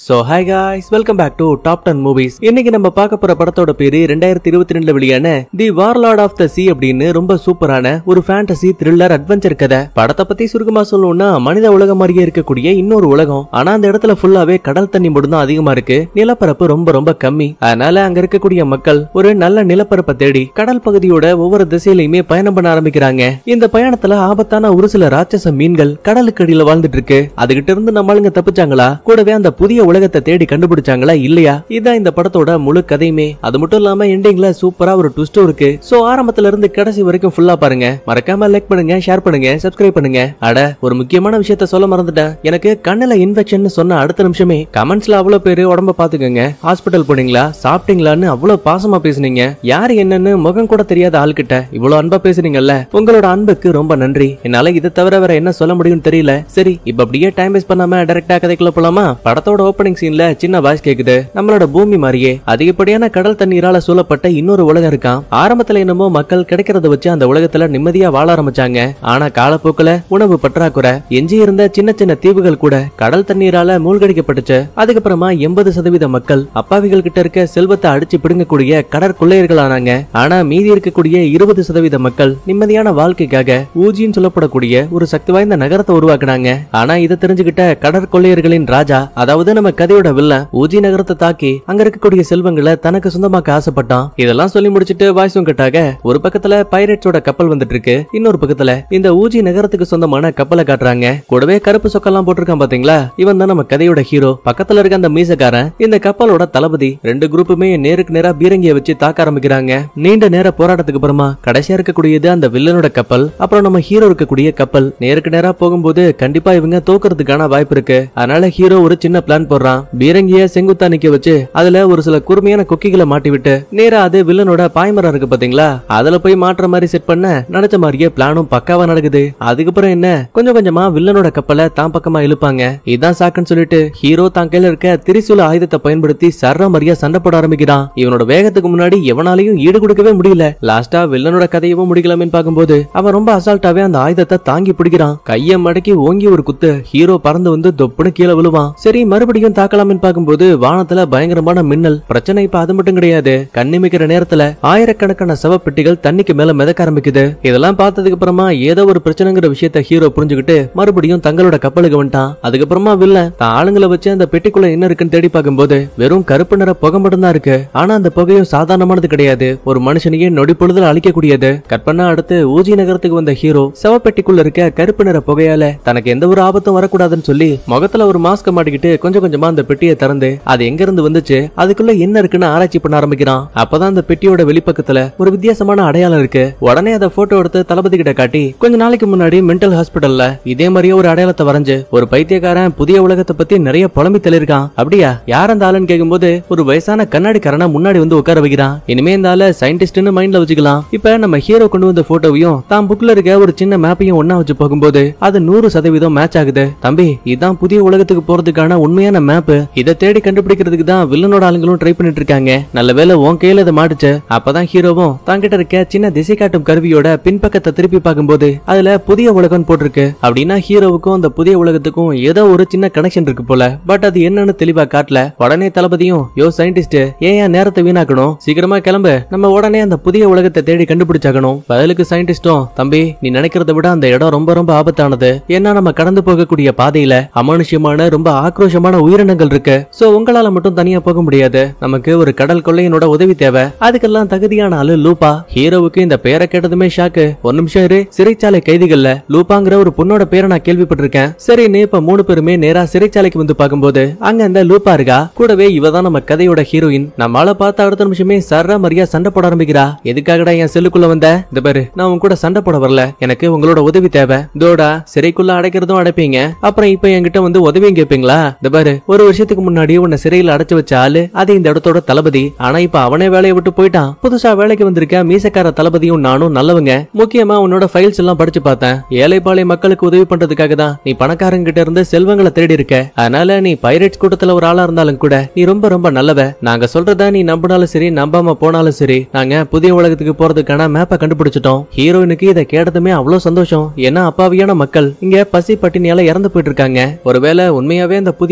so hi guys welcome back to top ten movies இன்னைக்கு நம்ம பார்க்க போற படத்தோட பேரு ரெண்டாயிரத்தி இருபத்தி ரெண்டுல வெளியான தி வார்லார்ட் ஆஃப் த சி அப்படின்னு ரொம்ப சூப்பரான ஒரு ஃபேண்டசி த்ரில்லர் அட்வென்ச்சர் கதை படத்தை பத்தி சுருக்கமா சொல்லணும்னா மனித உலகம் மாதிரியே இருக்கக்கூடிய இன்னொரு உலகம் ஆனா அந்த இடத்துல ஃபுல்லாவே கடல் தண்ணி மட்டும் தான் அதிகமா இருக்கு நிலப்பரப்பு ரொம்ப ரொம்ப கம்மி அதனால அங்க இருக்கக்கூடிய மக்கள் ஒரு நல்ல நிலப்பரப்பை தேடி கடல் பகுதியோட ஒவ்வொரு திசையிலுமே பயணம் பண்ண ஆரம்பிக்கிறாங்க இந்த பயணத்துல ஆபத்தான ஒரு சில ராட்சச மீன்கள் கடலுக்கு அடியில வாழ்ந்துட்டு இருக்கு அதுகிட்ட இருந்து நம்மளுங்க தப்பிச்சாங்களா கூடவே அந்த புதிய உலகத்தை தேடி கண்டுபிடிச்சாங்களா இல்லையா இதான் இந்த படத்தோட முழு கதையுமே அது மட்டும் இல்லாம எண்டிங்ல சூப்பரா ஒரு ட்விஸ்டும் இருக்கு சோ ஆரம்பத்துல இருந்து கடைசி வரைக்கும் ஃபுல்லா பாருங்க மறக்காம லைக் பண்ணுங்க ஷேர் பண்ணுங்க சப்ஸ்கிரைப் பண்ணுங்க அட ஒரு முக்கியமான விஷயத்த சொல்ல மறந்துட்டேன் எனக்கு கண்ணுல இன்ஃபெக்ஷன் சொன்ன அடுத்த நிமிஷமே கமெண்ட்ஸ்ல அவ்வளவு பேரு உடம்ப பாத்துக்கோங்க ஹாஸ்பிட்டல் போனீங்களா சாப்பிட்டீங்களான்னு அவ்வளவு பாசமா பேசுனீங்க யாரு என்னன்னு முகம் கூட தெரியாத ஆள்கிட்ட இவ்வளவு அன்பா பேசுனீங்கல்ல உங்களோட அன்புக்கு ரொம்ப நன்றி என்னால இதை தவிர வேற என்ன சொல்ல முடியும்னு தெரியல சரி இப்ப அப்படியே டைம் வேஸ்ட் பண்ணாம டைரக்டா கதைக்குள்ள போலாமா படத்தோட ஓப்பனிங் சீன்ல சின்ன வாய்ஸ் கேக்குது நம்மளோட பூமி மாதிரியே அதிகப்படியான கடல் தண்ணீரால சூழப்பட்ட இன்னொரு உலகம் இருக்கான் ஆரம்பத்துல என்னமோ மக்கள் கிடைக்கிறத வச்சு அந்த உலகத்துல நிம்மதியா வாழ ஆரம்பிச்சாங்க ஆனா காலப்போக்குல உணவு பற்றாக்குறை எஞ்சி இருந்த சின்ன சின்ன தீவுகள் கூட கடல் தண்ணீரால மூழ்கடிக்கப்பட்டுச்சு அதுக்கப்புறமா எண்பது சதவீத மக்கள் அப்பாவிகள் கிட்ட இருக்க செல்வத்தை அடிச்சு பிடுங்கக்கூடிய கடற்கொள்ளையர்கள் ஆனாங்க ஆனா மீதி இருக்கக்கூடிய இருபது சதவீத மக்கள் நிம்மதியான வாழ்க்கைக்காக ஊஜின்னு சொல்லப்படக்கூடிய ஒரு சக்தி வாய்ந்த நகரத்தை உருவாக்குனாங்க ஆனா இதை தெரிஞ்சுக்கிட்ட கடற்கொள்ளையர்களின் ராஜா அதாவது நம்ம கதையோட வில்லன் ஊஜி நகரத்தை தாக்கி அங்க இருக்கக்கூடிய செல்வங்களை தனக்கு சொந்தமாக்க ஆசைப்பட்டான் இதெல்லாம் சொல்லி முடிச்சிட்டு வாய்ஸும் கட்டாக ஒரு பக்கத்துல பைரட்ஸோட கப்பல் வந்துட்டு இருக்கு இன்னொரு பக்கத்துல இந்த ஊஜி நகரத்துக்கு சொந்தமான கப்பலை காட்டுறாங்க கூடவே கருப்பு சொக்கெல்லாம் போட்டிருக்கான் பாத்தீங்களா இவன் தான் நம்ம கதையோட ஹீரோ பக்கத்துல இருக்க அந்த மீசக்காரன் இந்த கப்பலோட தளபதி ரெண்டு குரூப்புமே நேருக்கு நேரா பீரங்கிய வச்சு தாக்க ஆரம்பிக்கிறாங்க நீண்ட நேர போராட்டத்துக்கு அப்புறமா கடைசியா இருக்கக்கூடியது அந்த வில்லனோட கப்பல் அப்புறம் நம்ம ஹீரோ இருக்கக்கூடிய கப்பல் நேருக்கு நேரா போகும்போது கண்டிப்பா இவங்க தோக்குறதுக்கான வாய்ப்பு இருக்கு அதனால ஹீரோ ஒரு சின்ன பிளான் போடுறான் பீரங்கிய செங்குத்தா நிக்க வச்சு அதுல ஒரு சில குறுமையான கொக்கிகளை மாட்டி விட்டு நேரா அது வில்லனோட பாய்மரம் இருக்கு பாத்தீங்களா அதுல போய் மாற்ற மாதிரி செட் பண்ண நினைச்ச மாதிரியே பிளானும் பக்காவா நடக்குது அதுக்கப்புறம் என்ன கொஞ்சம் கொஞ்சமா வில்லனோட கப்பலை தான் பக்கமா இழுப்பாங்க இதான் சாக்குன்னு சொல்லிட்டு ஹீரோ தான் கையில இருக்க திரிசூல ஆயுதத்தை பயன்படுத்தி சர்ற மாதிரியா சண்டை போட ஆரம்பிக்கிறான் இவனோட வேகத்துக்கு முன்னாடி எவனாலையும் ஈடு கொடுக்கவே முடியல லாஸ்டா வில்லனோட கதையவும் முடிக்கலாமேன்னு பார்க்கும்போது அவன் ரொம்ப அசால்ட்டாவே அந்த ஆயுதத்தை தாங்கி பிடிக்கிறான் கைய மடக்கி ஓங்கி ஒரு குத்து ஹீரோ பறந்து வந்து தொப்புன்னு கீழே விழுவான் சரி மறுபடியும் தாக்கலாம்னு பார்க்கும்போது வானத்துல பயங்கரமான மின்னல் பிரச்சனை இப்ப அது மட்டும் கிடையாது கண்ணிமிக்கிற நேரத்துல ஆயிரக்கணக்கான சவப்பெட்டிகள் தண்ணிக்கு மேல மிதக்க ஆரம்பிக்குது இதெல்லாம் பார்த்ததுக்கு அப்புறமா ஏதோ ஒரு பிரச்சனைங்கிற விஷயத்த ஹீரோ புரிஞ்சுக்கிட்டு மறுபடியும் தங்களோட கப்பலுக்கு வந்துட்டான் அதுக்கப்புறமா வில்ல தான் ஆளுங்களை வச்சு அந்த பெட்டிக்குள்ள என்ன இருக்குன்னு தேடி பார்க்கும்போது வெறும் கருப்பு நிற புகை மட்டும்தான் இருக்கு ஆனா அந்த புகையும் சாதாரணமானது கிடையாது ஒரு மனுஷனையே நொடி பொழுதுல அழிக்கக்கூடியது கற்பனா அடுத்து ஊஜி நகரத்துக்கு வந்த ஹீரோ சவப்பெட்டிக்குள்ள இருக்க கருப்பு நிற புகையால தனக்கு எந்த ஒரு ஆபத்தும் வரக்கூடாதுன்னு சொல்லி முகத்துல ஒரு மாஸ்க் மாட்டிக்கிட்டு கொஞ்சம் கொஞ்சமா அந்த பெட்டியை திறந்து அது எங்க இருந்து வந்துச்சு அதுக்குள்ள என்ன இருக்குன்னு ஆராய்ச்சி பண்ண ஆரம்பிக்கிறான் அப்பதான் அந்த பெட்டியோட வெளிப்பக்கத்துல ஒரு வித்தியாசமான அடையாளம் இருக்கு உடனே அதை போட்டோ எடுத்து தளபதி கிட்ட காட்டி கொஞ்ச நாளைக்கு முன்னாடி மென்டல் ஹாஸ்பிடல்ல இதே மாதிரியே ஒரு அடையாளத்தை வரைஞ்சு ஒரு பைத்தியக்காரன் புதிய உலகத்தை பத்தி நிறைய புலம்பி தெளிருக்கான் அப்படியா யார் அந்த ஆளுன்னு கேட்கும்போது ஒரு வயசான கண்ணாடிக்காரனை முன்னாடி வந்து உட்கார வைக்கிறான் இனிமே இந்த ஆள சயின்டிஸ்ட்னு மைண்ட்ல வச்சுக்கலாம் இப்ப நம்ம ஹீரோ கொண்டு வந்த போட்டோவையும் தான் புக்ல இருக்க ஒரு சின்ன மேப்பையும் ஒண்ணா வச்சு போகும்போது அது நூறு சதவீதம் மேட்ச் ஆகுது தம்பி இதான் புதிய உலகத்துக்கு போறதுக்கான உண்மையான மேப் இதை தேடி கண்டுபிடிக்கிறதுக்கு தான் வில்லனோட ஆளுங்களும் ட்ரை பண்ணிட்டு இருக்காங்க நல்ல வேளை உன் கையில இதை மாட்டுச்சு அப்பதான் ஹீரோவும் தாங்கிட்ட இருக்க சின்ன திசை காட்டும் கருவியோட பின்பக்கத்தை திருப்பி பார்க்கும்போது அதுல புதிய உலகம் போட்டிருக்கு அப்படின்னா ஹீரோவுக்கும் அந்த புதிய உலகத்துக்கும் ஏதோ ஒரு சின்ன கனெக்ஷன் இருக்கு போல பட் அது என்னன்னு தெளிவா காட்டல உடனே தளபதியும் யோ சயின்டிஸ்ட் ஏன் ஏன் நேரத்தை வீணாக்கணும் சீக்கிரமா கிளம்பு நம்ம உடனே அந்த புதிய உலகத்தை தேடி கண்டுபிடிச்சாகணும் பதிலுக்கு சயின்டிஸ்டும் தம்பி நீ நினைக்கிறத விட அந்த இடம் ரொம்ப ரொம்ப ஆபத்தானது ஏன்னா நம்ம கடந்து போகக்கூடிய பாதையில அமானுஷ்யமான ரொம்ப ஆக்ரோஷமான உயிரினங்கள் இருக்கு சோ உங்களால மட்டும் தனியா போக முடியாது நமக்கு ஒரு கடல் கொள்ளையனோட உதவி தேவை அதுக்கெல்லாம் தகுதியான ஆளு லூபா ஹீரோவுக்கு இந்த பேரை கேட்டதுமே ஷாக்கு ஒரு நிமிஷம் இரு சிறைச்சாலை கைதிகள்ல லூபாங்கிற ஒரு பொண்ணோட பேரை நான் கேள்விப்பட்டிருக்கேன் சரின்னு இப்ப மூணு பேருமே நேரா சிறைச்சாலைக்கு வந்து பார்க்கும்போது அங்க அந்த லூபா இருக்கா கூடவே இவ தான் நம்ம கதையோட ஹீரோயின் நம்மளால பார்த்த அடுத்த நிமிஷமே சர்ற மரியா சண்டை போட ஆரம்பிக்கிறா எதுக்காகடா என் செல்லுக்குள்ள வந்த இந்த பாரு நான் உன் கூட சண்டை போட வரல எனக்கு உங்களோட உதவி தேவை தோடா சிறைக்குள்ள அடைக்கிறதும் அடைப்பீங்க அப்புறம் இப்ப என்கிட்ட வந்து உதவியும் கேட்பீங்களா இந்த பாரு ஒரு வருஷத்துக்கு முன்னாடி உன்னை சிறையில அடைச்சு வச்ச ஆளு அது இந்த இடத்தோட தளபதி ஆனா இப்ப அவனே வேலையை விட்டு போயிட்டான் புதுசா வேலைக்கு வந்திருக்க மீசக்கார தளபதியும் நானும் நல்லவங்க முக்கியமா உன்னோட ஃபைல்ஸ் எல்லாம் படிச்சு பார்த்தேன் ஏழைப்பாளைய மக்களுக்கு உதவி பண்றதுக்காக தான் நீ பணக்காரங்க கிட்ட இருந்து செல்வங்களை தேடி இருக்க அதனால நீ பைரட்ஸ் கூட்டத்துல ஒரு ஆளா இருந்தாலும் கூட நீ ரொம்ப ரொம்ப நல்லவ நாங்க சொல்றத நீ நம்பினாலும் சரி நம்பாம போனாலும் சரி நாங்க புதிய உலகத்துக்கு போறதுக்கான மேப்பை கண்டுபிடிச்சிட்டோம் ஹீரோயினுக்கு இதை கேட்டதுமே அவ்வளவு சந்தோஷம் ஏன்னா அப்பாவியான மக்கள் இங்க பசி பட்டினியால இறந்து போயிட்டு இருக்காங்க ஒருவேளை உண்மையாவே அந்த புதிய உலகத்தை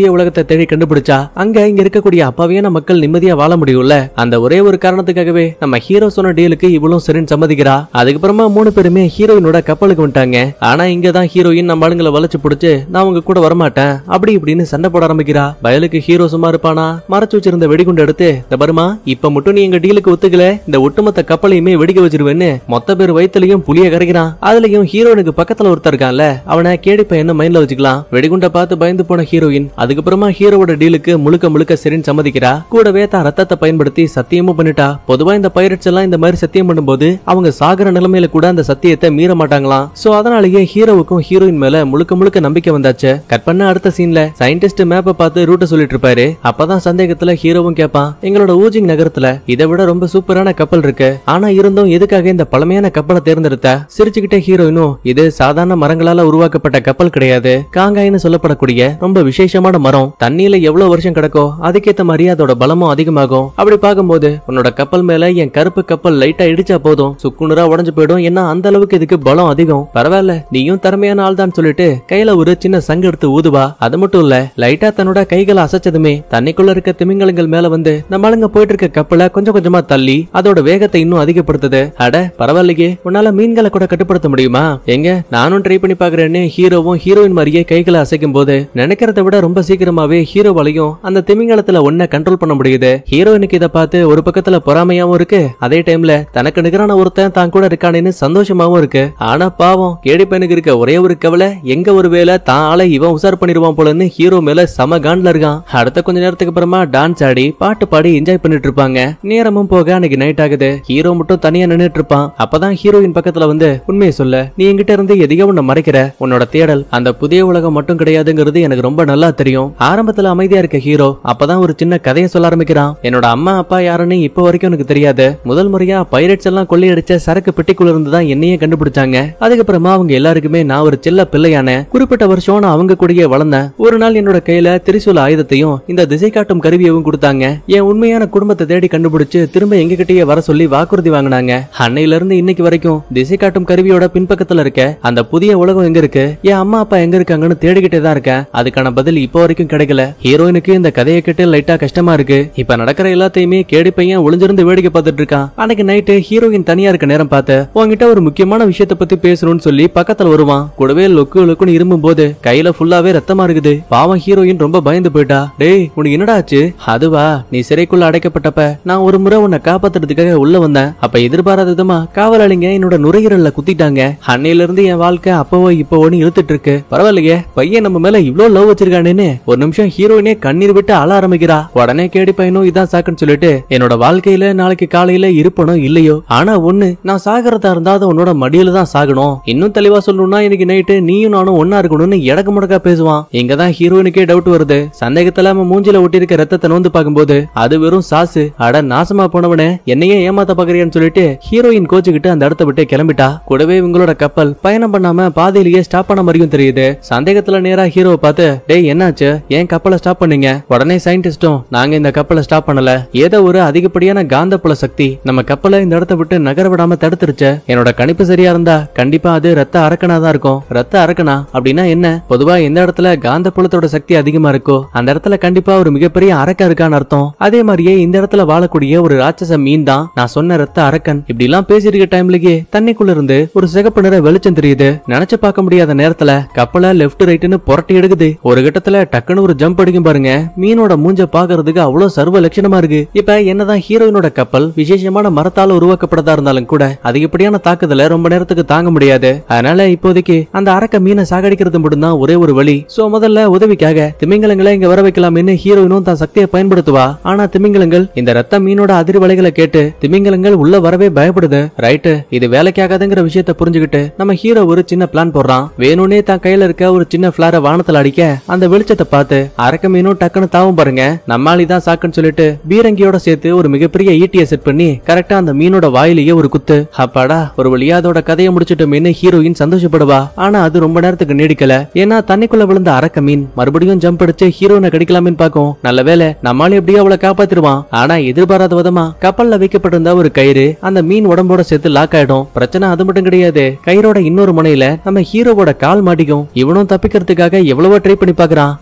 தேடி கண்டுபிடிச்சா அங்க இங்க இருக்கக்கூடிய அப்பாவியான மக்கள் நிம்மதியா வாழ முடியும்ல அந்த ஒரே ஒரு காரணத்துக்காகவே நம்ம ஹீரோ சொன்ன டீலுக்கு இவளும் சரின்னு சம்மதிக்கிறா அதுக்கப்புறமா மூணு பேருமே ஹீரோயினோட கப்பலுக்கு வந்துட்டாங்க ஆனா இங்க தான் ஹீரோயின் நம்ம ஆளுங்களை வளைச்சு பிடிச்சு நான் உங்க கூட வரமாட்டேன் அப்படி இப்படின்னு சண்டை போட ஆரம்பிக்கிறா பயலுக்கு ஹீரோ சும்மா இருப்பானா மறைச்சு வச்சிருந்த வெடிகுண்டு எடுத்து இந்த பருமா இப்ப மட்டும் நீ எங்க டீலுக்கு ஒத்துக்கல இந்த ஒட்டுமொத்த கப்பலையுமே வெடிக்க வச்சிருவேன்னு மொத்த பேர் வயித்துலயும் புளிய கரைக்கிறான் அதுலயும் ஹீரோனுக்கு பக்கத்துல ஒருத்தர் இருக்கான்ல அவனை கேடி பையன் மைண்ட்ல வச்சுக்கலாம் வெடிகுண்டை பார்த்து பயந்து போன ஹீரோயின் அதுக்கப்புறமா ஹீரோவோட டீலுக்கு முழுக்க முழுக்க சரின்னு சம்மதிக்கிறா கூடவே தான் ரத்தத்தை பயன்படுத்தி சத்தியமும் பண்ணிட்டா பொதுவா இந்த பைரட்ஸ் எல்லாம் இந்த மாதிரி சத்தியம் பண்ணும்போது அவங்க சாகர நிலைமையில கூட அந்த சத்தியத்தை மீற மாட்டாங்களாம் சோ அதனாலேயே ஹீரோவுக்கும் ஹீரோயின் மேல முழுக்க முழுக்க நம்பிக்கை வந்தாச்சு கட் பண்ண அடுத்த சீன்ல சயின்டிஸ்ட் மேப்பை பார்த்து ரூட்டை சொல்லிட்டு இருப்பாரு அப்பதான் சந்தேகத்துல ஹீரோவும் கேட்பான் எங்களோட ஊஜிங் நகரத்துல இதை விட ரொம்ப சூப்பரான கப்பல் இருக்கு ஆனா இருந்தும் எதுக்காக இந்த பழமையான கப்பலை தேர்ந்தெடுத்த சிரிச்சுக்கிட்டே ஹீரோயினும் இது சாதாரண மரங்களால உருவாக்கப்பட்ட கப்பல் கிடையாது காங்காயின்னு சொல்லப்படக்கூடிய ரொம்ப விசேஷமான மரம் தண்ணியில எவ்வளவு வருஷம் கிடக்கோ அதுக்கேத்த மாதிரி அதோட பலமும் அதிகமாகும் அப்படி பார்க்கும்போது உன்னோட கப்பல் மேல என் கருப்பு கப்பல் லைட்டா இடிச்சா போதும் சுக்குநூறா உடஞ்சு போயிடும் ஏன்னா அந்த அளவுக்கு இதுக்கு பலம் அதிகம் பரவாயில்ல நீயும் திறமையான ஆள் தான் சொல்லிட்டு கையில ஒரு சின்ன சங்கு எடுத்து ஊதுவா அது மட்டும் இல்ல லைட்டா தன்னோட கைகளை அசைச்சதுமே தண்ணிக்குள்ள இருக்க திமிங்கலங்கள் மேல வந்து நம்ம ஆளுங்க போயிட்டு இருக்க கப்பலை கொஞ்சம் கொஞ்சமா தள்ளி அதோட வேகத்தை இன்னும் அதிகப்படுத்துது அட பரவாயில்லையே உன்னால மீன்களை கூட கட்டுப்படுத்த முடியுமா எங்க நானும் ட்ரை பண்ணி பாக்குறேன்னு ஹீரோவும் ஹீரோயின் மாதிரியே கைகளை அசைக்கும் போது நினைக்கிறத விட ரொம்ப சீக்கிரமாவே ஹீரோவாலையும் அந்த திமிங்கலத்துல ஒன்ன கண்ட்ரோல் பண்ண முடியுது ஹீரோயினுக்கு இதை பார்த்து ஒரு பக்கத்துல பொறாமையாவும் இருக்கு அதே டைம்ல தனக்கு நிகரான ஒருத்தன் தான் கூட இருக்கானேன்னு சந்தோஷமாவும் இருக்கு ஆனா பாவம் கேடி பையனுக்கு இருக்க ஒரே ஒரு கவலை எங்க ஒரு வேலை தான் ஆளை இவன் உசார் பண்ணிடுவான் போலன்னு ஹீரோ மேல சம காண்ட்ல இருக்கான் அடுத்த கொஞ்ச நேரத்துக்கு அப்புறமா டான்ஸ் ஆடி பாட்டு பாடி என்ஜாய் பண்ணிட்டு இருப்பாங்க நேரமும் போக அன்னைக்கு நைட் ஆகுது ஹீரோ மட்டும் தனியா நின்னுட்டு இருப்பான் அப்பதான் ஹீரோயின் பக்கத்துல வந்து உண்மையை சொல்ல நீ என்கிட்ட இருந்து எதையோ உன்னை மறைக்கிற உன்னோட தேடல் அந்த புதிய உலகம் மட்டும் கிடையாதுங்கிறது எனக்கு ரொம்ப நல்லா தெரியும் ஆரம்பத்துல அமைதியா இருக்க ஹீரோ அப்பதான் ஒரு சின்ன கதையை சொல்ல ஆரம்பிக்கிறான் என்னோட அம்மா அப்பா யாருன்னு இப்ப வரைக்கும் எனக்கு தெரியாது முதல் முறையா பைரட்ஸ் எல்லாம் கொள்ளையடிச்ச சரக்கு பெட்டிக்குள்ள இருந்து தான் என்னையே கண்டுபிடிச்சாங்க அதுக்கப்புறமா அவங்க எல்லாருக்குமே நான் ஒரு செல்ல பிள்ளையான குறிப்பிட்ட வருஷம் நான் அவங்க கூடயே வளர்ந்தேன் ஒரு நாள் என்னோட கையில திரிசூல ஆயுதத்தையும் இந்த திசை காட்டும் கருவியவும் கொடுத்தாங்க என் உண்மையான குடும்பத்தை தேடி கண்டுபிடிச்சு திரும்ப எங்க கிட்டயே வர சொல்லி வாக்குறுதி வாங்கினாங்க அன்னையில இருந்து இன்னைக்கு வரைக்கும் திசை காட்டும் கருவியோட பின்பக்கத்துல இருக்க அந்த புதிய உலகம் எங்க இருக்கு என் அம்மா அப்பா எங்க இருக்காங்கன்னு தேடிக்கிட்டே தான் இருக்கேன் அதுக்கான பதில் இப்போ வரைக்கும் கிடைக்கல ஹீரோயினுக்கு இந்த கதையை கேட்டு லைட்டா கஷ்டமா இருக்கு இப்ப நடக்கிற எல்லாத்தையுமே கேடி பையன் ஒளிஞ்சிருந்து வேடிக்கை பார்த்துட்டு இருக்கான் அன்னைக்கு நைட்டு ஹீரோயின் தனியா இருக்க நேரம் பார்த்து உன்கிட்ட ஒரு முக்கியமான விஷயத்த பத்தி பேசணும்னு சொல்லி பக்கத்துல வருவான் கூடவே லொக்கு லொக்குன்னு இருமும் போது கையில ஃபுல்லாவே ரத்தமா இருக்குது பாவம் ஹீரோயின் ரொம்ப பயந்து போயிட்டா டேய் உனக்கு என்னடா ஆச்சு அதுவா நீ சிறைக்குள்ள அடைக்கப்பட்டப்ப நான் ஒரு முறை உன்னை காப்பாத்துறதுக்காக உள்ள வந்தேன் அப்ப எதிர்பாராத விதமா காவலாளிங்க என்னோட நுரையீரல்ல குத்திட்டாங்க அன்னையில இருந்து என் வாழ்க்கை அப்பவோ இப்போன்னு இழுத்துட்டு இருக்கு பரவாயில்லையே பையன் நம்ம மேல இவ்ளோ லவ் வச்சிருக்கானேன்னு ஒரு நிமிஷம் ஹீரோயினே கண்ணீர் விட்டு அழ ஆரம்பிக்கிறா உடனே கேடி பையனும் இதான் சாக்குன்னு சொல்லிட்டு என்னோட வாழ்க்கையில நாளைக்கு காலையில இருப்பனோ இல்லையோ ஆனா ஒண்ணு நான் சாகரதா இருந்தா அது உன்னோட மடியில தான் சாகணும் இன்னும் தெளிவா சொல்லணும்னா இன்னைக்கு நைட்டு நீயும் நானும் ஒன்னா இருக்கணும்னு எடக்கு முடக்கா பேசுவான் இங்கதான் ஹீரோயினுக்கே டவுட் வருது சந்தேகத்துல அவன் மூஞ்சில ஒட்டி இருக்க ரத்தத்தை நோந்து பார்க்கும்போது அது வெறும் சாசு அட நாசமா போனவனே என்னையே ஏமாத்த பாக்குறியான்னு சொல்லிட்டு ஹீரோயின் கோச்சுக்கிட்டு அந்த இடத்த விட்டு கிளம்பிட்டா கூடவே இவங்களோட கப்பல் பயணம் பண்ணாம பாதையிலேயே ஸ்டாப் பண்ண மாதிரியும் தெரியுது சந்தேகத்துல நேரா ஹீரோவை பார்த்து டேய் என்னாச்சு ஏன் கப்பலை ஸ்டாப் பண்ணீங்க உடனே சயின்டிஸ்டும் நாங்க இந்த கப்பலை ஸ்டாப் பண்ணல ஏதோ ஒரு அதிகப்படியான காந்தப்புல சக்தி நம்ம கப்பலை இந்த இடத்த விட்டு நகர விடாம தடுத்துருச்சு என்னோட கணிப்பு சரியா இருந்தா கண்டிப்பா அது ரத்த அரக்கனா தான் இருக்கும் ரத்த அரக்கனா அப்படின்னா என்ன பொதுவா எந்த இடத்துல காந்தப்புலத்தோட சக்தி அதிகமா இருக்கோ அந்த இடத்துல கண்டிப்பா ஒரு மிகப்பெரிய அரக்கன் இருக்கான்னு அர்த்தம் அதே மாதிரியே இந்த இடத்துல வாழக்கூடிய ஒரு ராட்சச மீன் தான் நான் சொன்ன ரத்த அரக்கன் இப்படி எல்லாம் பேசிட்டு இருக்க டைம்லயே தண்ணிக்குள்ள இருந்து ஒரு சிகப்பு நிற வெளிச்சம் தெரியுது நினைச்சு பார்க்க முடியாத நேரத்துல கப்பலை லெஃப்ட் ரைட்னு புரட்டி எடுக்குது ஒரு கட்டத்துல டக்குன்னு ஒரு ஜம்ப் அடிக்கும் பாருங்க மீனோட மூஞ்ச பாக்குறதுக்கு அவ்வளவு சர்வ லட்சணமா இருக்கு இப்ப என்னதான் ஹீரோயினோட கப்பல் விசேஷமான மரத்தால உருவாக்கப்பட்டதா இருந்தாலும் கூட அதிகப்படியான தாக்குதலை ரொம்ப நேரத்துக்கு தாங்க முடியாது அதனால இப்போதைக்கு அந்த அரக்க மீனை சாகடிக்கிறது மட்டும்தான் ஒரே ஒரு வழி சோ முதல்ல உதவிக்காக திமிங்கலங்களை இங்க வர வைக்கலாம்னு ஹீரோயினும் தான் சக்தியை பயன்படுத்துவா ஆனா திமிங்கலங்கள் இந்த ரத்த மீனோட அதிர்வலைகளை கேட்டு திமிங்கலங்கள் உள்ள வரவே பயப்படுது ரைட்டு இது வேலைக்காகாதுங்கிற விஷயத்த புரிஞ்சுக்கிட்டு நம்ம ஹீரோ ஒரு சின்ன பிளான் போடுறான் வேணும்னே தான் கையில இருக்க ஒரு சின்ன பிளார வானத்துல அடிக்க அந்த வெளிச்சத்தை பார்த்து அரக்க மீனும் டக்குன்னு தாவும் பாருங்க நம்மாளி தான் சாக்குன்னு சொல்லிட்டு பீரங்கியோட சேர்த்து ஒரு மிகப்பெரிய ஈட்டியை செட் பண்ணி கரெக்டா அந்த மீனோட வாயிலேயே ஒரு குத்து அப்பாடா ஒரு வழியா அதோட கதையை முடிச்சிட்டோமேனு ஹீரோயின் சந்தோஷப்படுவா ஆனா அது ரொம்ப நேரத்துக்கு நீடிக்கல ஏன்னா தண்ணிக்குள்ள விழுந்த அரக்க மீன் மறுபடியும் ஜம்ப் அடிச்சு ஹீரோனை கடிக்கலாமேன்னு பாக்கும் நல்ல வேலை நம்மால எப்படியோ அவளை காப்பாத்திருவான் ஆனா எதிர்பாராத விதமா கப்பல்ல வைக்கப்பட்டிருந்த ஒரு கயிறு அந்த மீன் உடம்போட சேர்த்து லாக் ஆயிடும் பிரச்சனை அது மட்டும் கிடையாது கயிறோட இன்னொரு முனையில நம்ம ஹீரோவோட கால் மாட்டிக்கும் இவனும் தப்பிக்கிறதுக்காக எவ்வளவோ ட்ரை பண்ணி பாக்குறான் ஆனா முடியல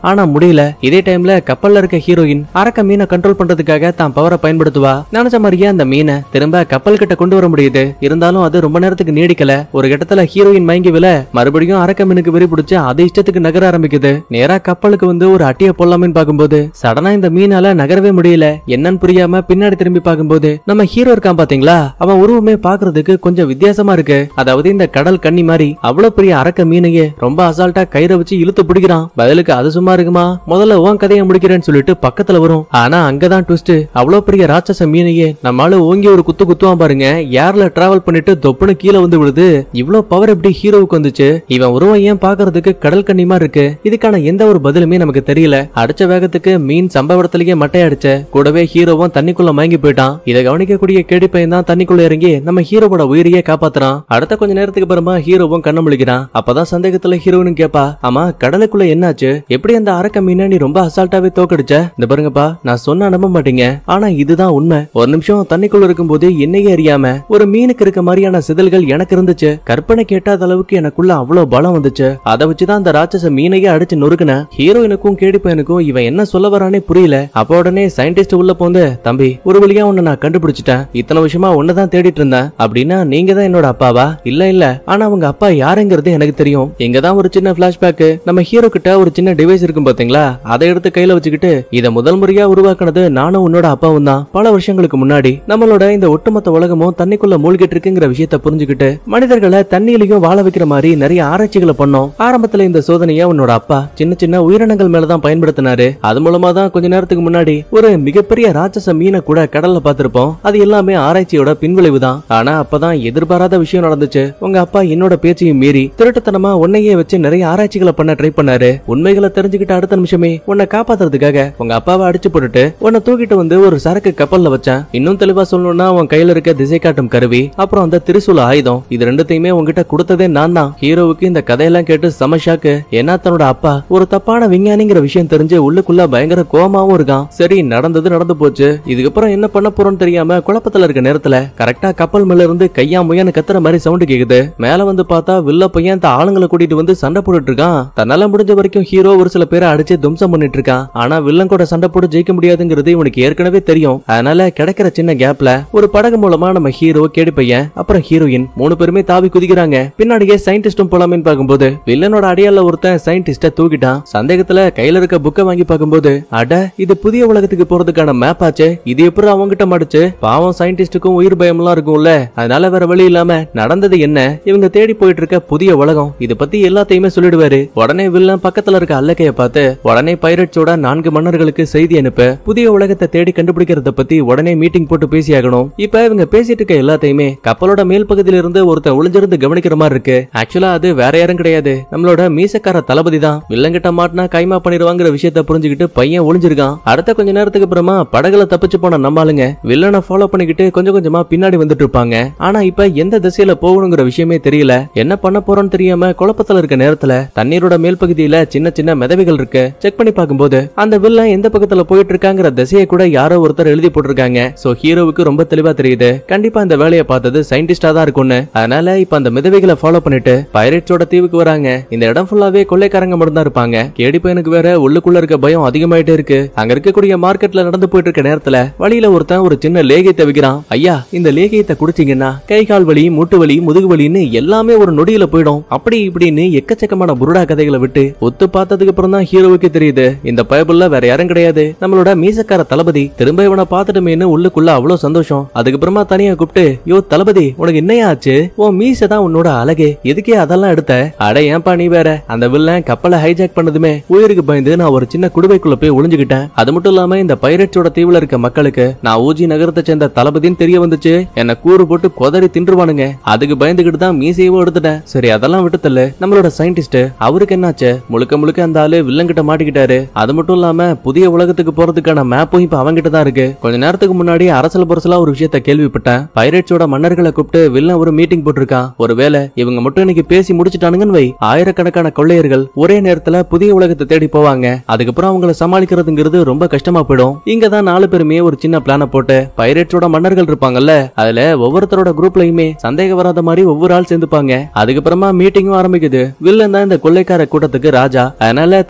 முடியல இதே டைம்ல கப்பல்ல இருக்க ஹீரோயின் அரக்க மீனை கண்ட்ரோல் பண்றதுக்காக தான் பவரை பயன்படுத்துவா நினைச்ச மாதிரியே அந்த மீனை திரும்ப கப்பல் கிட்ட கொண்டு வர முடியுது இருந்தாலும் அது ரொம்ப நேரத்துக்கு நீடிக்கல ஒரு கட்டத்துல ஹீரோயின் மயங்கி விழ மறுபடியும் அரக்க மீனுக்கு வெறி பிடிச்சு அது இஷ்டத்துக்கு நகர ஆரம்பிக்குது நேரா கப்பலுக்கு வந்து ஒரு அட்டிய போடலாமேன்னு பார்க்கும்போது சடனா இந்த மீனால நகரவே முடியல என்னன்னு புரியாம பின்னாடி திரும்பி பார்க்கும்போது நம்ம ஹீரோ இருக்கான் பாத்தீங்களா அவன் உருவமே பாக்குறதுக்கு கொஞ்சம் வித்தியாசமா இருக்கு அதாவது இந்த கடல் கன்னி மாதிரி அவ்வளவு பெரிய அரக்க மீனையே ரொம்ப அசால்ட்டா கயிறை வச்சு இழுத்து பிடிக்கிறான் பதிலுக்கு அது சும்மா இருக்குமா முதல்ல உன் கதையை முடிக்கிறேன்னு சொல்லிட்டு பக்கத்துல வரும் ஆனா அங்கதான் ட்விஸ்ட் அவ்வளவு பெரிய ராட்சச மீனையே நம்மால ஓங்கி ஒரு குத்து குத்துவான் பாருங்க ஏர்ல டிராவல் பண்ணிட்டு தொப்புன்னு கீழே வந்து விழுது இவ்வளவு பவர் எப்படி ஹீரோவுக்கு வந்துச்சு இவன் உருவம் ஏன் பாக்குறதுக்கு கடல் கன்னி மாதிரி இருக்கு இதுக்கான எந்த ஒரு பதிலுமே நமக்கு தெரியல அடிச்ச வேகத்துக்கு மீன் சம்பவ இடத்துலயே மட்டை அடிச்ச கூடவே ஹீரோவும் தண்ணிக்குள்ள மயங்கி போயிட்டான் இதை கவனிக்கக்கூடிய கேடி பையன் தான் தண்ணிக்குள்ள இறங்கி நம்ம ஹீரோவோட உயிரையே காப்பாத்துறான் அடுத்த கொஞ்ச நேரத்துக்கு அப்புறமா ஹீரோவும் கண்ண முழிக்கிறான் அப்பதான் சந்தேகத்துல ஹீரோன்னு கேப்பா ஆமா கடலுக்குள்ள என்னாச்சு எப்படி அந்த அரக்க மீனை நீ ரொம்ப அசால்ட்டாவே தோக்கடிச்ச இந்த பாருங்கப்பா நான் சொன்னா நம்ப மாட்டீங்க ஆனா இதுதான் உண்மை ஒரு நிமிஷம் தண்ணிக்குள்ள இருக்கும்போது என்னையே அறியாம ஒரு மீனுக்கு இருக்க மாதிரியான சிதல்கள் எனக்கு இருந்துச்சு கற்பனை கேட்டாத அளவுக்கு எனக்குள்ள அவ்வளவு பலம் வந்துச்சு அதை வச்சுதான் அந்த ராட்சச மீனையே அடிச்சு நொறுக்குன ஹீரோயினுக்கும் கேடி பையனுக்கும் இவன் என்ன சொல்ல வரானே புரியல அப்ப உடனே சயின்டிஸ்ட் உள்ள போந்து தம்பி ஒரு வழியா உன்னை நான் கண்டுபிடிச்சிட்டேன் இத்தனை வருஷமா உன்னதான் தேடிட்டு இருந்தேன் அப்படின்னா நீங்க தான் என்னோட அப்பாவா இல்ல இல்ல ஆனா அவங்க அப்பா யாருங்கிறது எனக்கு தெரியும் இங்க தான் ஒரு சின்ன பிளாஷ்பேக் நம்ம ஹீரோ கிட்ட ஒரு சின்ன டிவைஸ் இருக்கும் பாத்தீங்களா அதை எடுத்து கையில வச்சுக்கிட்டு இத முதல் முறையா உருவாக்குனது நானும் உன்னோட அப்பாவும் தான் பல வருஷங்களுக்கு முன்னாடி நம்மளோட இந்த ஒட்டுமொத்த உலகமும் தண்ணிக்குள்ள மூழ்கிட்டு இருக்குங்கிற விஷயத்த புரிஞ்சுக்கிட்டு மனிதர்களை தண்ணியிலையும் வாழ வைக்கிற மாதிரி நிறைய ஆராய்ச்சிகளை பண்ணோம் ஆரம்பத்துல இந்த சோதனையை உன்னோட அப்பா சின்ன சின்ன உயிரினங்கள் மேலதான் பயன்படுத்தினாரு அது மூலமா தான் கொஞ்ச நேரத்துக்கு முன்னாடி ஒரு மிகப்பெரிய ராட்சச மீனை கூட கடல்ல பார்த்திருப்போம் அது எல்லாமே ஆராய்ச்சியோட பின்விளைவு தான் ஆனா அப்பதான் எதிர்பாராத விஷயம் நடந்துச்சு உங்க அப்பா என்னோட பேச்சையும் மீறி திருட்டுத்தனமா உன்னையே வச்சு நிறைய ஆராய்ச்சிகளை பண்ண ட்ரை பண்ணாரு உண்மைகளை தெரிஞ்சுக்கிட்ட அடுத்த நிமிஷமே உன்னை காப்பாத்துறதுக்காக உங்க அப்பாவை அடிச்சு போட்டுட்டு உன்னை தூக்கிட்டு வந்து ஒரு சரக்கு கப்பல்ல வச்சேன் இன்னும் தெளிவா சொல்லணும்னா உன் கையில இருக்க திசை காட்டும் கருவி அப்புறம் அந்த திரிசூல ஆயுதம் இது ரெண்டுத்தையுமே உன்கிட்ட கொடுத்ததே நான் தான் ஹீரோவுக்கு இந்த கதையெல்லாம் கேட்டு செம ஷாக்கு ஏன்னா தன்னோட அப்பா ஒரு தப்பான விஞ்ஞானிங்கிற விஷயம் தெரிஞ்சு உள்ளுக்குள்ள பயங்கர கோமாவும் இருக்கான் சரி நடந்தது நடந்து போச்சு இதுக்கப்புறம் என்ன பண்ண போறோம்னு தெரியாம குழப்பத்துல இருக்க நேரத்துல கரெக்டா கப்பல் மேல இருந்து கையா முயன்னு கத்துற மாதிரி சவுண்ட் கேக்குது மேல வந்து பார்த்தா வில்ல பையன் அந்த ஆளுங்களை கூட்டிட்டு வந்து சண்டை போட்டுட்டு இருக்கான் தன்னால முடிஞ்ச வரைக்கும் ஹீரோ ஒரு சில பேரை அடிச்சு தும்சம் பண்ணிட்டு இருக்கான் ஆனா வில்லன் கூட சண்டை போட்டு ஜெயிக்க முடியாதுங்கிறது இவனுக்கு ஏற்கனவே தெரியும் அதனால கிடைக்கிற சின்ன கேப்ல ஒரு படகு மூலமா நம்ம ஹீரோ கேடி பையன் அப்புறம் ஹீரோயின் மூணு பேருமே தாவி குதிக்கிறாங்க பின்னாடியே சயின்டிஸ்டும் போலாமேன்னு பார்க்கும்போது வில்லனோட அடியால ஒருத்தன் சயின்டிஸ்ட தூக்கிட்டான் சந்தேகத்துல கையில இருக்க புக்கை வாங்கி பார்க்கும்போது அட இது புதிய உலகத்துக்கு போறதுக்கான மேப் ஆச்சு இது எப்படி அவங்கிட்ட மாட்டுச்சு பாவம் சயின்டிஸ்டுக்கும் உயிர் பயம்லாம் இருக்கும்ல அதனால வேற வழி இல்லாம நடந்தது என்ன இவங்க தேடி போயிட்டு இருக்க புதிய உலகம் இது பத்தி எல்லாத்தையுமே சொல்லிடுவாரு உடனே வில்லன் பக்கத்துல இருக்க அல்லக்கைய பார்த்து உடனே பைரட்ஸோட நான்கு மன்னர்களுக்கு செய்தி அனுப்ப புதிய உலகத்தை தேடி கண்டுபிடிக்கிறத பத்தி உடனே மீட்டிங் போட்டு பேசியாகணும் இப்ப இவங்க பேசிட்டு இருக்க எல்லாத்தையுமே கப்பலோட மேல் பகுதியில இருந்து ஒருத்தன் ஒளிஞ்சிருந்து கவனிக்கிற மாதிரி இருக்கு ஆக்சுவலா அது வேற யாரும் கிடையாது நம்மளோட மீசக்கார தளபதி தான் வில்லங்கிட்ட மாட்டினா கைமா பண்ணிடுவாங்கிற விஷயத்த புரிஞ்சுக்கிட்டு பையன் ஒளிஞ்சிருக்கான் அடுத்த கொஞ்ச நேரத்துக்கு அப்புறமா படகுல தப்பிச்சு போன நம்ம ஆளுங்க வில்லனை ஃபாலோ பண்ணிக்கிட்டு கொஞ்சம் கொஞ்சமா பின்னாடி வந்துட்டு இருப்பாங்க ஆனா இப்ப எந்த திசையில போகணுங்கிற விஷயமே தெரியல என்ன பண்ண போறோம்னு தெரியாம குழப்பத்துல இருக்க நேரத்துல தண்ணீரோட மேல் பகுதியில சின்ன சின்ன மிதவைகள் இருக்கு செக் பண்ணி பார்க்கும்போது அந்த வில்லன் எந்த பக்கத்துல போயிட்டு இருக்காங்கிற திசையை கூட யாரோ ஒருத்தர் எழுதி போட்டிருக்காங்க சோ ஹீரோவுக்கு ரொம்ப தெளிவா தெரியுது கண்டிப்பா இந்த வேலையை பார்த்தது சயின்டிஸ்டா தான் இருக்கும்னு அதனால இப்ப அந்த மிதவைகளை ஃபாலோ பண்ணிட்டு பைரட்ஸோட தீவுக்கு வராங்க இந்த இடம் ஃபுல்லாவே கொள்ளைக்காரங்க மட்டும் தான் இருப்பாங்க கேடி பையனுக்கு வேற உள்ளுக்குள்ள இருக்க பயம் அதிகமாயிட்டே இருக்கு அங்க இருக்கக்கூடிய மார்க்கெட்ல நடந்து போயிட்டு இருக்க நேரத்துல வழியில ஒருத்தன் ஒரு சின்ன லேகியத்தை விக்கிறான் ஐயா இந்த லேகியத்தை குடிச்சீங்கன்னா கை கால் வலி மூட்டு வலி முதுகு வலின்னு எல்லாமே ஒரு நொடியில போயிடும் அப்படி இப்படின்னு எக்கச்சக்கமான புருடா கதைகளை விட்டு ஒத்து பார்த்ததுக்கு அப்புறம் தான் ஹீரோவுக்கு தெரியுது இந்த பயபுள்ள வேற யாரும் கிடையாது நம்மளோட மீசக்கார தளபதி திரும்ப இவனை பார்த்துட்டுமேன்னு உள்ளுக்குள்ள அவ்வளவு சந்தோஷம் அதுக்கப்புறமா தனியா கூப்பிட்டு யோ தளபதி உனக்கு என்னையா ஆச்சு உன் மீச தான் உன்னோட அழகே எதுக்கே அதெல்லாம் எடுத்த அட ஏன்பா நீ வேற அந்த வில்லன் கப்பலை ஹைஜாக் பண்ணதுமே உயிருக்கு பயந்து நான் ஒரு சின்ன குடுவைக்குள்ள போய் ஒளிஞ்சுக்கிட்டேன் அது மட்டும் இல்லாம இந்த பைரட்ஸோட தீவுல இருக்க மக்களுக்கு நான் ஊஜி நகரத்தை சேர்ந்த தளபதின்னு தெரிய வந்துச்சு என்ன கூறு போட்டு கொதறி தின்றுவானுங்க அதுக்கு பயந்துகிட்டு தான் மீசையவும் எடுத்துட்டேன் சரி அதெல்லாம் விட்டு தள்ளு நம்மளோட சயின்டிஸ்ட் அவருக்கு என்னாச்சு முழுக்க முழுக்க அந்த ஆளு வில்லங்கிட்ட மாட்டிக்கிட்டாரு அது மட்டும் இல்லாம புதிய உலகத்துக்கு போறதுக்கான மேப்பும் இப்ப அவங்கிட்ட தான் இருக்கு கொஞ்ச நேரத்துக்கு முன்னாடி அரசல் புரசலா ஒரு விஷயத்த கேள்விப்பட்டேன் பைரட்ஸோட மன்னர்களை கூப்பிட்டு வில்லன் ஒரு மீட்டிங் போட்டிருக்கான் ஒருவேளை இவங்க மட்டும் இன்னைக்கு பேசி முடிச்சிட்டானுங்கன்னு வை ஆயிரக்கணக்கான கொள்ளையர்கள் ஒரே நேரத்துல புதிய உலகத்தை தேடி போவாங்க அதுக்கப்புறம் அவங்கள சமாளிக்கிறதுங்கிறது ரொம்ப கஷ்டமா போயிடும் இங்க தான் நாலு பேருமே ஒரு சின்ன பிளான போட்டு பைரட்ஸோட மன்னர்கள் இருப்பாங்கல்ல அதுல ஒவ்வொருத்தரோட குரூப்லயுமே சந்தேகம் வராத மாதிரி ஒவ்வொரு ஆள் சேர்ந்துப்பாங்க அதுக்கப்புறமா மீட்டிங்கும் ஆரம்பிக்குது வில்லன் தான் இந்த கொள்ளைக்கார கூட்டத்துக்கு ராஜா அதனால தான் பிடிச்சிட்டு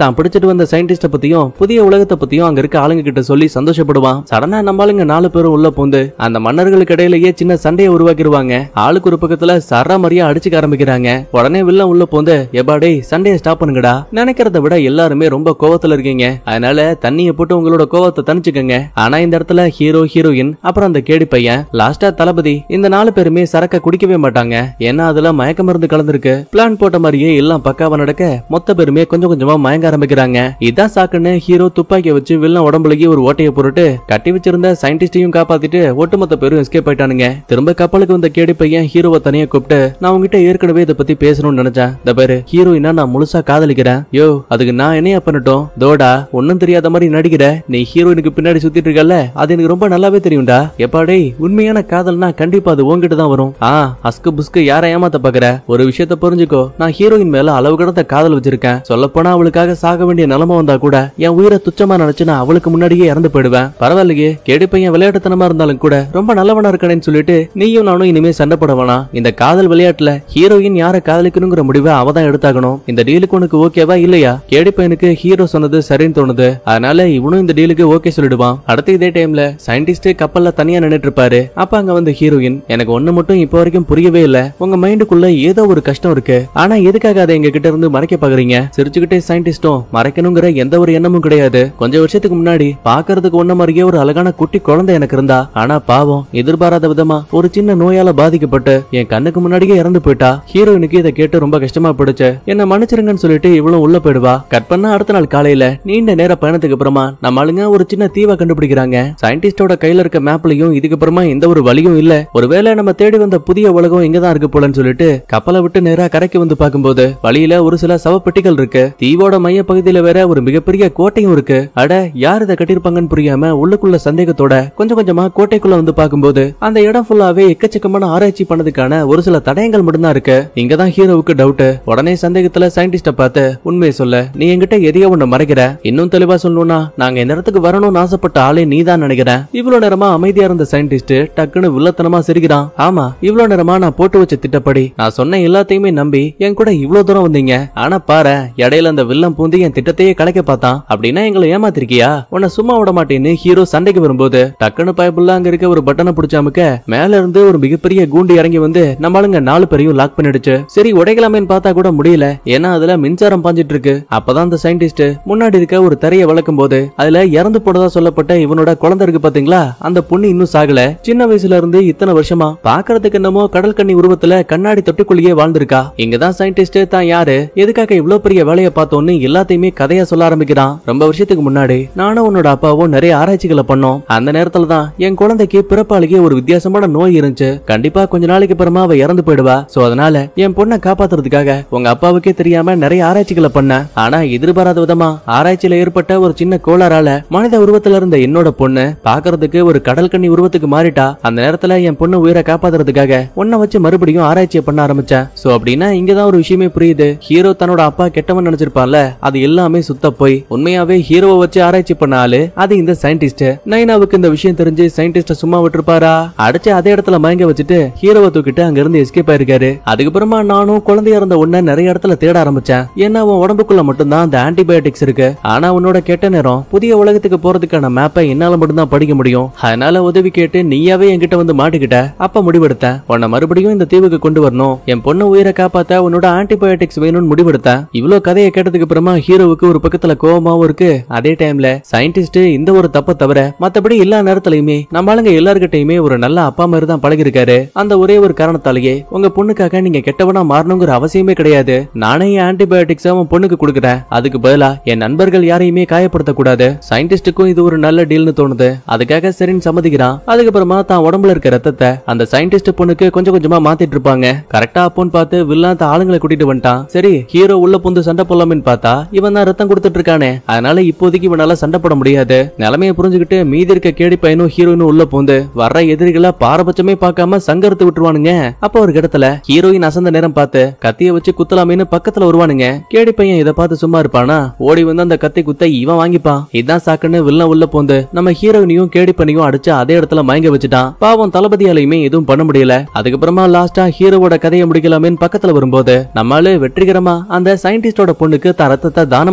பார்த்துட்டு வந்த சயின்டிஸ்ட பத்தியும் புதிய உலகத்தை பத்தியும் அங்க இருக்க ஆளுங்க கிட்ட சொல்லி சந்தோஷப்படுவான் சடனா நம்ம ஆளுங்க நாலு பேரும் உள்ள பூந்து அந்த மன்னர்களுக்கு இடையிலேயே சின்ன சண்டையை உருவாக்கிடுவாங்க ஆளுக்கு ஒரு பக்கத்துல சர மரியா அடிச்சுக்க ஆரம்பிக்கிறாங்க உடனே வில்லன் உள்ள பூந்து எபாடே சண்டையை ஸ்டாப் பண்ணுங்கடா நினைக்கிறத விட எல்லாருமே ரொம்ப கோவத்துல இருக்கீங்க அதனால தண்ணியை போட்டு உங்களோட கோவத்தை தணிச்சுக்கங்க ஆனா இந்த இடத்துல ஹீரோ ஹீரோயின் அப்புறம் அந்த கேடி பையன் லாஸ்டா தளபதி இந்த நாலு பேருமே சரக்க குடிக்கவே மாட்டாங்க ஏன்னா அதுல மயக்க மருந்து கலந்துருக்கு பிளான் போட்ட மாதிரியே எல்லாம் பக்காவா நடக்க மொத்த பேருமே கொஞ்சம் கொஞ்சமா மயங்க ஆரம்பிக்கிறாங்க இதான் சாக்குன்னு ஹீரோ துப்பாக்கியை வச்சு வில்லன் உடம்புலகி ஒரு ஓட்டையை போட்டுட்டு கட்டி வச்சிருந்த சயின்டிஸ்டையும் காப்பாத்திட்டு ஒட்டுமொத்த பேரும் எஸ்கேப் ஆயிட்டானுங்க திரும்ப கப்பலுக்கு வந்த கேடி பையன் ஹீரோவை தனியா கூப்பிட்டு நான் உங்ககிட்ட ஏற்கனவே இதை பத்தி பேசணும்னு நினைச்சேன் இந்த பேரு ஹீரோயினா நான் முழுசா காதலிக்கிறேன் யோ அதுக்கு நான் என்னையா பண்ணட்டும் தோடா ஒன்னும் தெரியாத மாதிரி நடிக்கிற நீ ஹீரோயினுக்கு பின்னாடி சுத்திட்டு இருக்கல அது எனக்கு ரொம்ப நல்லாவே தெரியும்டா எப்பாடே உண்மையான காதல்னா கண்டிப்பா அது உன்கிட்ட தான் வரும் ஆ அஸ்கு புஸ்கு யார ஏமாத்த பாக்குற ஒரு விஷயத்த புரிஞ்சுக்கோ நான் ஹீரோயின் மேல அளவு கடந்த காதல் வச்சிருக்கேன் சொல்ல போனா அவளுக்காக சாக வேண்டிய நிலைமை வந்தா கூட என் உயிரை துச்சமா நினைச்சு நான் அவளுக்கு முன்னாடியே இறந்து போயிடுவேன் பரவாயில்லையே கேடி பையன் விளையாட்டுத்தனமா இருந்தாலும் கூட ரொம்ப நல்லவனா இருக்கணும்னு சொல்லிட்டு நீயும் நானும் இனிமே சண்டை போட வேணாம் இந்த காதல் விளையாட்டுல ஹீரோயின் யாரை காதலிக்கணுங்கிற முடிவை அவ தான் எடுத்தாகணும் இந்த டீலுக்கு உனக்கு ஓகேவா இல்லையா கேடி பையனுக்கு ஹீரோ சொன்னது சரின்னு தோணுது அதனால இவனும் இந்த டீலுக்கு ஓகே சொல்லிடுவான் அடுத்த இதே டைம்ல சயின்டிஸ்ட் கப்பல்ல தனியா நின்னுட்டு இருப்பாரு அப்ப அங்க வந்து ஹீரோயின் எனக்கு ஒண்ணு மட்டும் இப்போ வரைக்கும் புரியவே இல்ல உங்க மைண்டுக்குள்ள ஏதோ ஒரு கஷ்டம் இருக்கு ஆனா எதுக்காக அதை எங்க கிட்ட இருந்து மறைக்க பாக்குறீங்க சிரிச்சுக்கிட்டே சயின்டிஸ்டும் மறைக்கணுங்கிற எந்த ஒரு எண்ணமும் கிடையாது கொஞ்சம் வருஷத்துக்கு முன்னாடி பாக்குறதுக்கு ஒன்ன மாதிரியே ஒரு அழகான குட்டி குழந்தை எனக்கு இருந்தா ஆனா பாவம் எதிர்பாராத விதமா ஒரு சின்ன நோயால பாதிக்கப்பட்டு என் கண்ணுக்கு முன்னாடியே இறந்து போயிட்டா ஹீரோயினுக்கு இதை கேட்டு ரொம்ப கஷ்டமா போயிடுச்சு என்ன மன்னிச்சிருங்கன்னு சொல்லிட்டு இவ்வளவு உள்ள போயிடுவா கட் பண்ணா அடுத்த நாள் காலையில நீண்ட நேர பயணத்துக்கு அப்புறமா நம்ம ஆளுங்க ஒரு சின்ன தீவை கண்டுபிடிக்கிறாங்க சயின்டிஸ்டோட கையில இருக்க மேப்லயும் இதுக்கு அப்புறமா எந்த ஒரு வழியும் இல்ல ஒருவேளை நம்ம தேடி வந்த புதிய உலகம் இங்கதான் இருக்கு போலன்னு சொல்லிட்டு கப்பலை விட்டு நேரா கரைக்கு வந்து பார்க்கும்போது வழியில ஒரு சில சவப்பெட்டிகள் இருக்கு தீவோட மைய பகுதியில வேற ஒரு மிகப்பெரிய கோட்டையும் இருக்கு அட யார் இதை கட்டிருப்பாங்கன்னு புரியாம உள்ளுக்குள்ள சந்தேகத்தோட கொஞ்சம் கொஞ்சமா கோட்டைக்குள்ள வந்து பார்க்கும்போது அந்த இடம் ஃபுல்லாவே எக்கச்சக்கமான ஆராய்ச்சி பண்ணதுக்கான ஒரு சில தடயங்கள் மட்டும்தான் இருக்கு இங்கதான் ஹீரோவுக்கு டவுட் உடனே சந்தேகத்துல சயின்டிஸ்ட பார்த்து உண்மையை சொல்ல நீ என்கிட்ட எதையோ ஒண்ணு மறைக்கிற இன்னும் தெளிவா சொல்லணும்னா நாங்க இந்த இடத்துக்கு வரணும்னு ஆசைப்பட்ட ஆளே நீதான் நினைக்கிறேன் இவ்வளவு நேரமா அமைதியா இருந்த சயின்டிஸ்ட் டக்குன்னு வில்லத்தனமா சிரிக்கிறான் ஆமா இவ்வளவு நேரமா நான் போட்டு வச்ச திட்டப்படி நான் சொன்ன எல்லாத்தையுமே நம்பி என் கூட இவ்வளவு தூரம் வந்தீங்க ஆனா பாரு இடையில அந்த வில்லம் பூந்து என் திட்டத்தையே கலைக்க பார்த்தான் அப்படின்னா எங்களை ஏமாத்திருக்கியா உன்னை சும்மா விட மாட்டேன்னு ஹீரோ சண்டைக்கு வரும்போது டக்குன்னு பயப்புள்ள அங்க இருக்க ஒரு பட்டனை பிடிச்சாமுக்க மேல இருந்து ஒரு மிகப்பெரிய கூண்டு இறங்கி வந்து நம்மளுங்க நாலு பேரையும் லாக் பண்ணிடுச்சு சரி உடைக்கலாமேன்னு பார்த்தா கூட முடியல ஏன்னா அதுல மின்சாரம் பாஞ்சிட்டு இருக்கு அப்பதான் அந்த சயின்டிஸ்ட் முன்னாடி இருக்க ஒரு தரைய வளர்க்கும் போது அதுல இறந்து போனதா சொல்லப்பட்ட இவனோட குழந்தை இருக்கு பாத்தீங்களா அந்த பொண்ணு இன்னும் சாகல சின்ன வயசுல இருந்து இத்தனை வருஷமா பாக்குறதுக்கு என்னமோ கடல் கண்ணி உருவத்துல கண்ணாடி தொட்டிக்குள்ளேயே வாழ்ந்திருக்கா இங்கதான் சயின்டிஸ்ட் தான் யாரு எதுக்காக இவ்ளோ பெரிய வேலையை பார்த்தோன்னு எல்லாத்தையுமே கதையா சொல்ல ஆரம்பிக்கிறான் ரொம்ப வருஷத்துக்கு முன்னாடி நானும் உன்னோட அப்பாவும் நிறைய ஆராய்ச்சிகளை பண்ணோம் அந்த நேரத்துல தான் என் குழந்தைக்கு பிறப்பாளிக்கு ஒரு வித்தியாசமான நோய் இருந்துச்சு கண்டிப்பா கொஞ்ச நாளைக்கு அப்புறமா அவ இறந்து போயிடுவா சோ அதனால என் பொண்ணை காப்பாத்துறதுக்காக உங்க அப்பாவுக்கே தெரியாம நிறைய ஆராய்ச்சிகளை பண்ண ஆனா எதிர்பாராத விதமா ஆராய்ச்சியில ஏற்பட்ட ஒரு சின்ன கோளாறால மனித உருவத்துல இருந்த என்னோட பொண்ணு பாக்குறதுக்கு ஒரு கடல் கண்ணி உருவத்துக்கு மாறிட்டா அந்த நேரத்துல என் பொண்ணு உயிரை காப்பாத்துறதுக்காக உன்னை வச்சு மறுபடியும் ஆராய்ச்சியை பண்ண ஆரம்பிச்சேன் சோ அப்படின்னா இங்கதான் ஒரு விஷயமே புரியுது ஹீரோ தன்னோட அப்பா கெட்டவன் நினைச்சிருப்பான்ல அது எல்லாமே சுத்த போய் உண்மையாவே ஹீரோவை வச்சு ஆராய்ச்சி பண்ண ஆளு அது இந்த சயின்டிஸ்ட் நைனாவுக்கு இந்த விஷயம் தெரிஞ்சு சயின்டிஸ்ட சும்மா விட்டுருப்பாரா அடிச்சு அதே இடத்துல மயங்க வச்சுட்டு ஹீரோவை தூக்கிட்டு அங்க இருந்து எஸ்கேப் ஆயிருக்காரு அதுக்கப்புறமா நானும் குழந்தையா இருந்த உன்ன நிறைய இடத்துல தேட ஆரம்பிச்சேன் ஏன்னா உன் உடம்புக்குள்ள மட்டும்தான் அந்த ஆன்டிபயோட்டிக்ஸ் இருக்கு ஆனா உன்னோட கெட்ட நேரம் புதிய உலகத்துக்கு போறதுக்கான மேப்பை என்னால மட்டும்தான் படிக்க முடியும் அதனால உதவி கேட்டு நீயாவே என்கிட்ட வந்து மாட்டிக்கிட்ட அப்ப முடிவெடுத்தேன் உன்னை மறுபடியும் இந்த தீவுக்கு கொண்டு வரணும் என் பொண்ணு உயிரை காப்பாத்த உன்னோட ஆன்டிபயோட்டிக்ஸ் வேணும்னு முடிவெடுத்தேன் இவ்வளவு கதையை கேட்டதுக்கு அப்புறமா ஹீரோவுக்கு ஒரு பக்கத்துல கோவமாவும் இருக்கு அதே டைம்ல சயின்டிஸ்ட் இந்த ஒரு தப்ப தவிர மத்தபடி எல்லா நேரத்திலயுமே நம்ம ஆளுங்க எல்லார்கிட்டயுமே ஒரு நல்ல அப்பா மாதிரி தான் பழகிருக்காரு அந்த ஒரே ஒரு காரணத்தாலேயே உங்க பொண்ணுக்காக நீங்க கெட்டவனா மாறணுங்கிற அவசியமே கிடையாது நானே என் ஆன்டிபயோட்டிக்ஸ் அவன் பொண்ணுக்கு கொடுக்குறேன் அதுக்கு பதிலா என் நண்பர்கள் யாரையுமே காயப்படுத்த கூடாது சயின்டிஸ்டுக்கும் இது ஒரு நல்ல டீல்னு தோணுது அதுக்காக சரின்னு சம்மதிக்கிறான் அதுக்கப்புறமா தான் உடம்புல இருக்க ரத்தத்தை அந்த சயின்டிஸ்ட் பொண்ணுக்கு கொஞ்சம் கொஞ்சமா மாத்திட்டு இருப்பாங்க கரெக்டா அப்போன்னு பார்த்து வில்லாத்த ஆளுங்களை கூட்டிட்டு வந்துட்டான் சரி ஹீரோ உள்ள புந்து சண்டை போடலாம்னு பார்த்தா இவன் தான் ரத்தம் கொடுத்துட்டு இருக்கானே அதனால இப்போதைக்கு இவனால சண்டை போட முடியாது நிலைமையை புரிஞ்சுக்கிட்டு மீதி இருக்க கேடி பையனும் ஹீரோயினும் உள்ள பூந்து வர்ற எதிரிகளை பாரபட்சமே பார்க்காம சங்கரத்து விட்டுருவானுங்க அப்போ ஒரு இடத்துல ஹீரோயின் அசந்த நேரம் பார்த்து கத்திய வச்சு குத்தலாமேன்னு பக்கத்துல வருவானுங்க கேடி பையன் இதை பார்த்து சும்மா இருப்பானா ஓடி வந்து அந்த கத்தி குத்த இவன் வாங்கிப்பான் இதான் சாக்குன்னு வில்லன் உள்ள பூந்து நம்ம ஹீரோயினையும் கேடி பையனையும் அடிச்சு அதே இடத்துல மயங்க வச்சுட்டான் பாவம் தளபதியாலையுமே எதுவும் பண்ண முடியல அதுக்கப்புறமா லாஸ்டா ஹீரோவோட கதையை முடிக்கலாமேன்னு பக்கத்துல வரும்போது நம்மால வெற்றிகரமா அந்த சயின்டிஸ்டோட பொண்ணுக்கு தன் ரத்தத்தை தானமா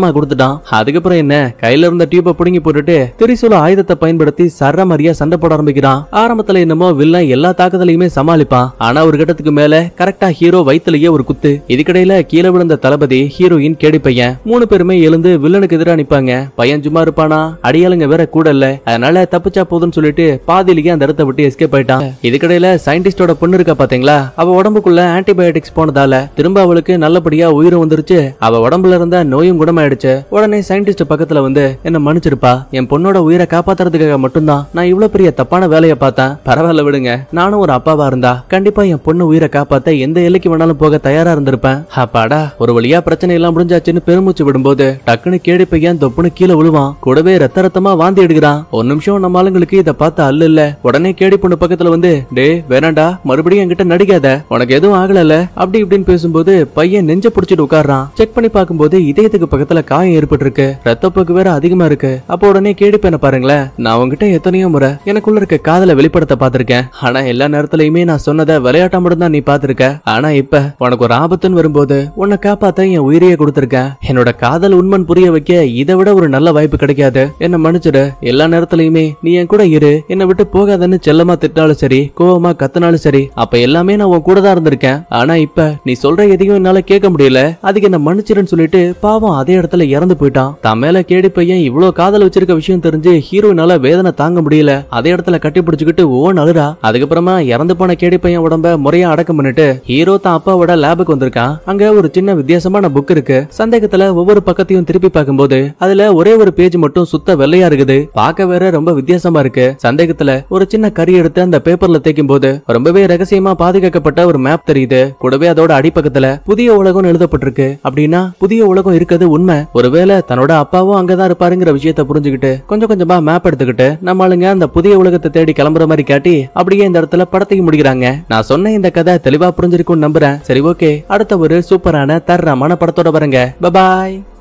தானமா கொடுத்துட்டான் அதுக்கப்புறம் என்ன கையில இருந்த டியூப புடுங்கி போட்டுட்டு திரிசூல ஆயுதத்தை பயன்படுத்தி சர்ற மாதிரியா சண்டை போட ஆரம்பிக்கிறான் ஆரம்பத்துல என்னமோ வில்லன் எல்லா தாக்குதலையுமே சமாளிப்பான் ஆனா ஒரு கட்டத்துக்கு மேல கரெக்டா ஹீரோ வயித்துலயே ஒரு குத்து இதுக்கிடையில கீழே விழுந்த தளபதி ஹீரோயின் கேடி பையன் மூணு பேருமே எழுந்து வில்லனுக்கு எதிராக நிப்பாங்க பையன் சும்மா இருப்பானா அடியாளுங்க வேற கூட இல்ல அதனால தப்பிச்சா போதும்னு சொல்லிட்டு பாதியிலேயே அந்த இடத்த விட்டு எஸ்கேப் ஆயிட்டான் இதுக்கிடையில சயின்டிஸ்டோட பொண்ணு இருக்கா பாத்தீங்களா அவ உடம்புக்குள்ள ஆன்டிபயோட்டிக்ஸ் போனதால திரும்ப அவளுக்கு நல்லபடியா உயிரும் வந்துருச்சு அவ உடம்புல இருந்த நோயும் குணமாயிடுச்சு உடனே சயின்டிஸ்ட் பக்கத்துல வந்து என்ன மன்னிச்சிருப்பா என் பொண்ணோட உயிரை காப்பாத்துறதுக்காக மட்டும்தான் நான் இவ்வளவு பெரிய தப்பான வேலையை பார்த்தேன் பரவாயில்ல விடுங்க நானும் ஒரு அப்பாவா இருந்தா கண்டிப்பா என் பொண்ணு உயிரை காப்பாத்த எந்த எல்லைக்கு வேணாலும் போக தயாரா இருந்திருப்பேன் அப்பாடா ஒரு வழியா பிரச்சனை எல்லாம் முடிஞ்சாச்சுன்னு பெருமூச்சு விடும்போது டக்குன்னு கேடி பையன் தொப்புன்னு கீழே விழுவான் கூடவே ரத்த ரத்தமா வாந்தி எடுக்கிறான் ஒரு நிமிஷம் நம்ம ஆளுங்களுக்கு இத பார்த்து அல்ல இல்ல உடனே கேடி பொண்ணு பக்கத்துல வந்து டே வேணாண்டா மறுபடியும் என்கிட்ட நடிக்காத உனக்கு எதுவும் ஆகலல அப்படி இப்படின்னு பேசும்போது பையன் நெஞ்ச புடிச்சிட்டு உட்கார்றான் செக் பண்ணி பார்க்கும்போது இதயத்துக்கு பக்கத்துல காயம் ஏற்பட்டு இருக்கு ரத்தப்போக்கு வேற அதிகமா இருக்கு அப்போ உடனே கேடி பையனை பாருங்களேன் நான் உன்கிட்ட எத்தனையோ முறை எனக்குள்ள இருக்க காதலை வெளிப்படுத்த பார்த்திருக்கேன் ஆனா எல்லா நேரத்துலயுமே நான் சொன்னதை விளையாட்டா மட்டும் தான் நீ பாத்திருக்க ஆனா இப்ப உனக்கு ஒரு ஆபத்துன்னு வரும்போது உன்னை காப்பாத்த என் உயிரையே கொடுத்திருக்கேன் என்னோட காதல் உண்மன் புரிய வைக்க இதை விட ஒரு நல்ல வாய்ப்பு கிடைக்காது என்ன மன்னிச்சிடு எல்லா நேரத்துலயுமே நீ என் கூட இரு என்னை விட்டு போகாதன்னு செல்லமா திட்டினாலும் சரி கோவமா கத்தினாலும் சரி அப்ப எல்லாமே நான் உன் கூட தான் இருந்திருக்கேன் ஆனா இப்ப நீ சொல்ற எதையும் என்னால கேட்க முடியல அதுக்கு என்ன மன்னிச்சிருன்னு சொல்லிட்டு பாவம் அதே இடத்துல இறந்து போயிட்டான் தான் மேல கேடி பையன் இவ்வளவு காதல் வச்சிருக்க விஷயம் தெரிஞ்சு ஹீரோயினால வேதனை தாங்க முடியல அதே இடத்துல கட்டி பிடிச்சுக்கிட்டு ஓன் அழுறா அதுக்கப்புறமா இறந்து போன கேடி பையன் உடம்ப முறையா அடக்கம் பண்ணிட்டு ஹீரோ தான் அப்பாவோட லேபுக்கு வந்திருக்கான் அங்க ஒரு சின்ன வித்தியாசமான புக் இருக்கு சந்தேகத்துல ஒவ்வொரு பக்கத்தையும் திருப்பி பார்க்கும்போது அதுல ஒரே ஒரு பேஜ் மட்டும் சுத்த வெள்ளையா இருக்குது பார்க்க வேற ரொம்ப வித்தியாசமா இருக்கு சந்தேகத்துல ஒரு சின்ன கறி எடுத்து அந்த பேப்பர்ல தேய்க்கும் போது ரொம்பவே ரகசியமா பாதுகாக்கப்பட்ட ஒரு மேப் தெரியுது கூடவே அதோட அடிப்பக்கத்துல புதிய உலகம் எழுதப்பட்டிருக்கு அப்படின்னா புதிய உலகம் இருக்கிறது உண்மை ஒருவேளை தன்னோட அப்பாவும் அங்கதான் இருப்பாருங்கிற விஷயத்த புரிஞ்சுக்கிட்டு கொஞ்சம் கொஞ்சமா மேப் எடுத்துக்கிட்டு நம்ம ஆளுங்க அந்த புதிய உலகத்தை தேடி கிளம்புற மாதிரி காட்டி அப்படியே இந்த இடத்துல படத்தையும் முடிக்கிறாங்க நான் சொன்ன இந்த கதை தெளிவா புரிஞ்சிருக்கும்னு நம்புறேன் சரி ஓகே அடுத்த ஒரு சூப்பரான தரமான படத்தோட வரங்க பபாய்